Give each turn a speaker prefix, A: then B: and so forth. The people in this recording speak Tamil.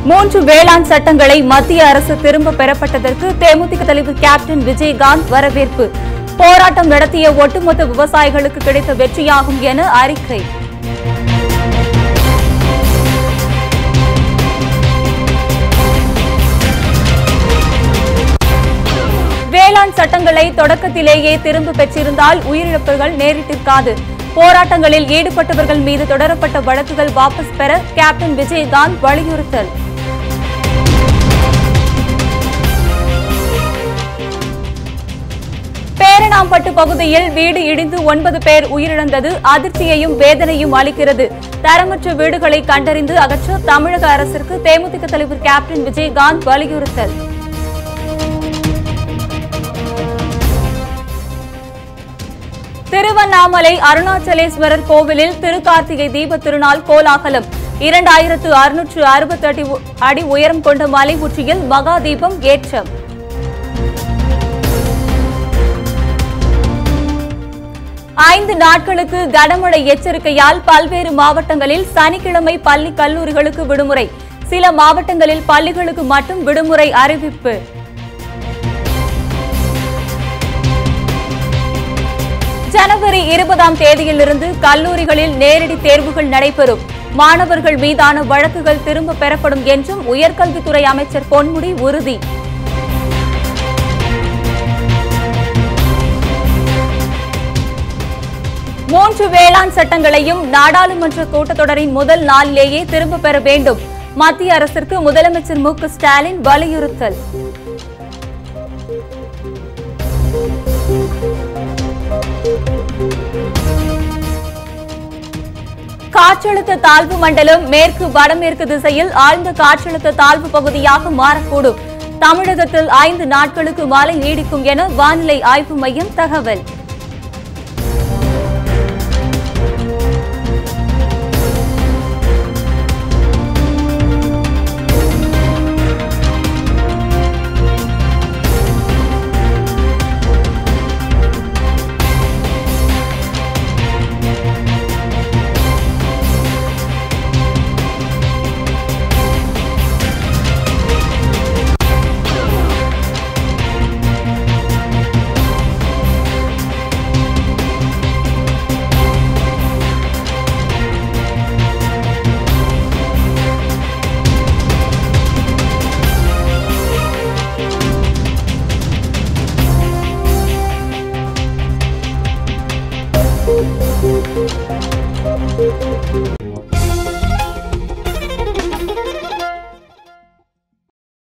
A: மூன்று வேளாண் சட்டங்களை மத்திய அரசு திரும்ப பெறப்பட்டதற்கு தேமுதிக தலைவர் கேப்டன் விஜயகாந்த் வரவேற்பு போராட்டம் நடத்திய ஒட்டுமொத்த விவசாயிகளுக்கு கிடைத்த வெற்றியாகும் என அறிக்கை வேளாண் சட்டங்களை தொடக்கத்திலேயே திரும்ப பெற்றிருந்தால் உயிரிழப்புகள் நேரிட்டிருக்காது போராட்டங்களில் ஈடுபட்டவர்கள் மீது தொடரப்பட்ட வழக்குகள் வாபஸ் பெற கேப்டன் விஜயகாந்த் வலியுறுத்தல் பேரணாம்பட்டு பகுதியில் வீடு இடிந்து ஒன்பது பேர் உயிரிழந்தது அதிர்ச்சியையும் வேதனையும் அளிக்கிறது தரமற்ற வீடுகளை கண்டறிந்து அகற்ற தமிழக அரசிற்கு தேமுதிக தலைவர் கேப்டன் விஜயகாந்த் வலியுறுத்தல் திருவண்ணாமலை அருணாச்சலேஸ்வரர் கோவிலில் திருக்கார்த்திகை தீப திருநாள் கோலாகலம் இரண்டாயிரத்து அறுநூற்று அறுபத்தெட்டு அடி உயரம் கொண்ட மலை உச்சியில் மகா தீபம் ஏற்றம் ஐந்து நாட்களுக்கு கனமழை எச்சரிக்கையால் பல்வேறு மாவட்டங்களில் சனிக்கிழமை பள்ளி கல்லூரிகளுக்கு விடுமுறை சில மாவட்டங்களில் பள்ளிகளுக்கு மட்டும் விடுமுறை அறிவிப்பு ஜனவரி இருபதாம் தேதியிலிருந்து கல்லூரிகளில் நேரடி தேர்வுகள் நடைபெறும் மாணவர்கள் மீதான வழக்குகள் திரும்ப பெறப்படும் என்றும் உயர்கல்வித்துறை அமைச்சர் பொன்முடி உறுதி மூன்று வேளாண் சட்டங்களையும் நாடாளுமன்ற கூட்டத்தொடரின் முதல் நாளிலேயே திரும்ப பெற வேண்டும் மத்திய அரசிற்கு முதலமைச்சர் மு க ஸ்டாலின் வலியுறுத்தல் காற்றழுத்த தாழ்வு மண்டலம் மேற்கு வடமேற்கு திசையில் ஆழ்ந்த காற்றழுத்த தாழ்வு பகுதியாக மாறக்கூடும் தமிழகத்தில் ஐந்து நாட்களுக்கு மழை நீடிக்கும் என வானிலை ஆய்வு மையம் தகவல்